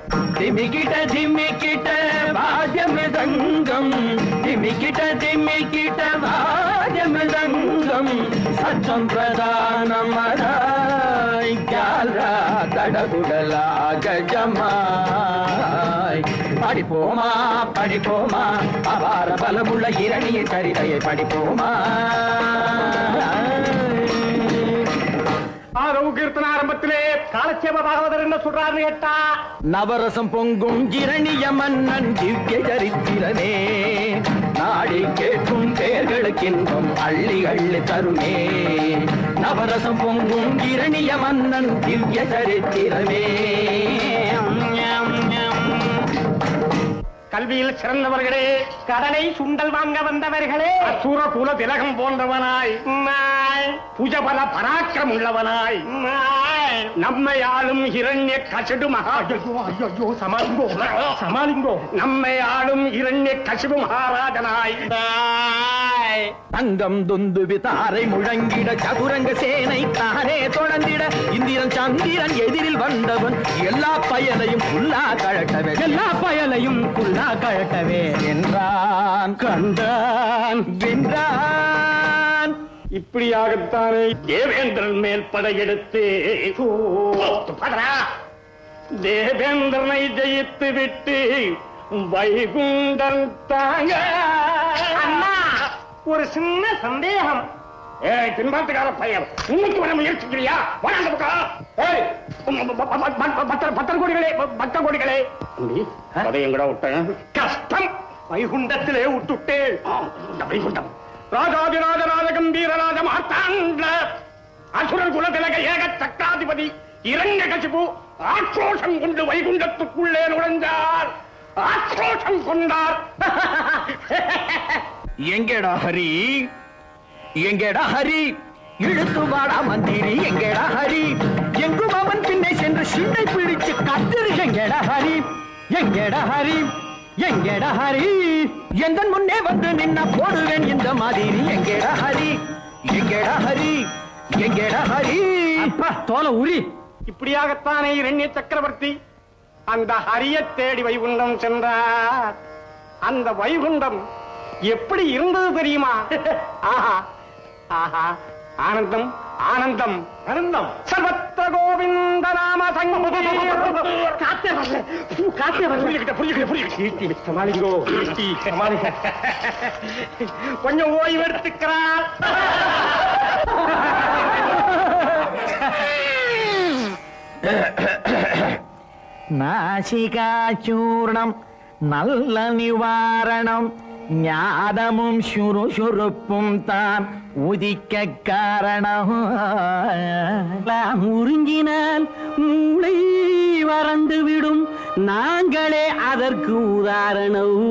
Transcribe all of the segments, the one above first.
திமிக்கிட்ட திமிக்கிட்ட வாஜமிருதங்கம் திமிக்கிட்ட திமிக்கிட்ட வாஜமிருதங்கம் சத்தம் பிரதானம் அதாய் கால்ரா தடகுடலா கஜமாய் படிப்போமா படிப்போமா அபார பலமுள்ள இரணிய சரிதையை படிப்போமா ஆரவு கீர்த்தன ஆரம்பத்திலே காலட்சேப பாகவதர் என்ன சொல்றாருன்னு கேட்டா நவரசம் பொங்கும் இரணிய மன்னன் திவ்ய சரித்திரமே நாடி கேட்கும் பெயர்களுக்கின்பம் அள்ளி அள்ளி தருமே நவரசம் பொங்கும் இரணிய மன்னன் திவ்ய சரித்திரமே கல்வியில் சிறந்தவர்களே கடனை சுண்டல் வாங்க வந்தவர்களே அசுர குல திலகம் போன்றவனாய் புஜபல பராக்கிரம் உள்ளவனாய் நம்மை ஆளும் இரண்ய கசிடு மகா ஐயோ சமாளிங்கோ சமாளிங்கோ நம்மை ஆளும் இரண்ய கசிபு மகாராஜனாய் தங்கம் துந்துவி தாரை முழங்கிட சதுரங்க சேனை தானே தொடர்ந்திட இந்திரன் சந்திரன் எதிரில் வந்தவன் எல்லா பயனையும் புல்லா கழட்டவே எல்லா பயனையும் புல்லா கழட்டவே என்றான் கண்டான் வென்றான் இப்படியாகத்தானே தேவேந்திரன் மேல் படையெடுத்து படரா தேவேந்திரனை ஜெயித்து விட்டு வைகுண்டன் தாங்க அண்ணா ஒரு சின்ன சந்தேகம் ஏய் பின்பாட்டுக்கார பையன் இன்னைக்கு வர முயற்சிக்கிறியா வர அந்த பக்கம் ஏய் பத்தர் பத்தர் கோடிகளே பத்தர் கோடிகளே தம்பி அதை எங்கடா விட்டேன் கஷ்டம் வைகுண்டத்திலே விட்டுட்டேன் இந்த வைகுண்டம் ராஜாதிராஜ ராஜ கம்பீர ராஜ மார்த்தாண்ட அசுரர் குல திலக ஏக சக்கராதிபதி இரண்ய கசிபு ஆக்ரோஷம் கொண்டு வைகுண்டத்துக்குள்ளே நுழைந்தார் ஆக்ரோஷம் கொண்டார் எங்கடா ஹரி எங்கடா ஹரி இழுத்து வாடா மந்திரி எங்கடா ஹரி எங்கும் அவன் பின்னே சென்று சிண்டை பிடிச்சு கத்திரு எங்கடா ஹரி எங்கடா ஹரி எங்கடா ஹரி எந்த முன்னே வந்து நின்ன போடுவேன் இந்த மாதிரி எங்கடா ஹரி எங்கடா ஹரி எங்கடா ஹரி அப்பா தோலை உரி இப்படியாகத்தானே இரண்ய சக்கரவர்த்தி அந்த ஹரிய தேடி வைகுண்டம் சென்றார் அந்த வைகுண்டம் எப்படி இருந்தது தெரியுமா ஆஹா ஆஹா ஆனந்தம் ஆனந்தம் ஆனந்தம் சர்வத்திர கோவிந்த நாம காத்தே வரல காத்தே வரல புரிஞ்சுக்கிட்ட புரிஞ்சுக்கிட்ட புரிஞ்சுக்கிட்ட சமாளிங்கோ சமாளிங்க கொஞ்சம் ஓய்வு எடுத்துக்கிறார் നാശികാചൂർണം നല്ല നിവാരണം ஞானமும் சுரு சுருப்பும் தான் உதிக்க காரணம் உறிஞ்சினால் மூளை வறண்டு விடும் நாங்களே அதற்கு உதாரணம்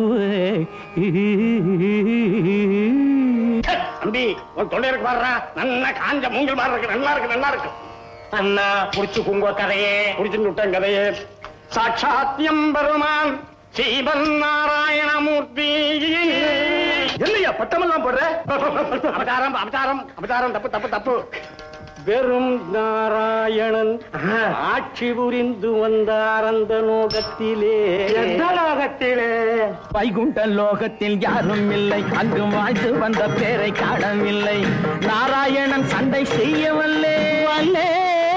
தம்பி உன் தொண்டைக்கு பாடுறா நல்லா காஞ்ச மூங்கல் மாதிரி இருக்கு நல்லா இருக்கு நல்லா இருக்கு அண்ணா புடிச்சுக்குங்க கதையே புடிச்சுட்டு விட்டேன் கதையே சாட்சாத்தியம் பெருமான் ஸ்ரீமன் நாராயணமூர்த்தி இல்லையா பட்டமெல்லாம் போடுற அவதாரம் அவதாரம் அவதாரம் தப்பு தப்பு தப்பு வெறும் நாராயணன் ஆட்சி புரிந்து வந்தார் அந்த நோகத்திலே எந்த லோகத்திலே வைகுண்ட லோகத்தில் யாரும் இல்லை அங்கு வாழ்ந்து வந்த பேரை காணவில்லை நாராயணன் சண்டை செய்யவல்லே வல்லே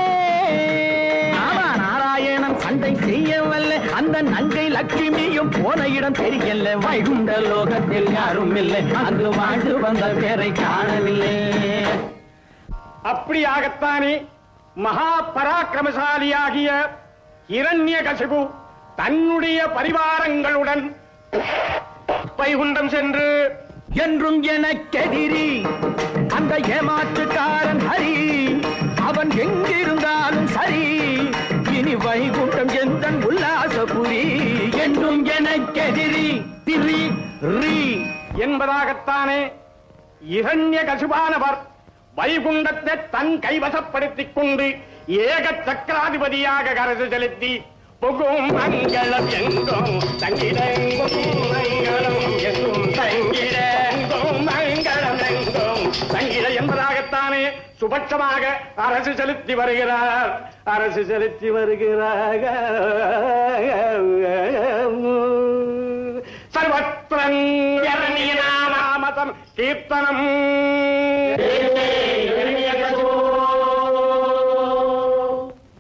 ஆமா நாராயணன் சண்டை செய்யவல்ல அந்த நங்கை லட்சுமியும் போன இடம் தெரியல வைகுண்ட லோகத்தில் யாரும் இல்லை அங்கு வாழ்ந்து வந்த பேரை காணவில்லை அப்படியாகத்தானே மகா பராக்கிரமசாலியாகிய இரண்ய கசிபு தன்னுடைய பரிவாரங்களுடன் வைகுண்டம் சென்று என்றும் எனக்கெதிரி அந்த ஏமாற்றுக்காரன் ஹரி அவன் எங்கிருந்தாலும் சரி இனி வைகுண்டம் எந்தன் உல்லாசபுரி என்றும் எனக்கெதிரி திரி ரீ என்பதாகத்தானே இரண்ய கசிபானவர் வைகுண்டத்தை தன் கைவசப்படுத்திக் கொண்டு ஏக சக்கராதிபதியாக கரசு செலுத்தி புகும் மங்களம் எங்கும் தங்கிடெங்கும் மங்களம் எங்கும் தங்கிடெங்கும் மங்களம் எங்கும் தங்கிட என்பதாகத்தானே சுபட்சமாக அரசு செலுத்தி வருகிறார் அரசு செலுத்தி வருகிறார் கீர்த்தனம்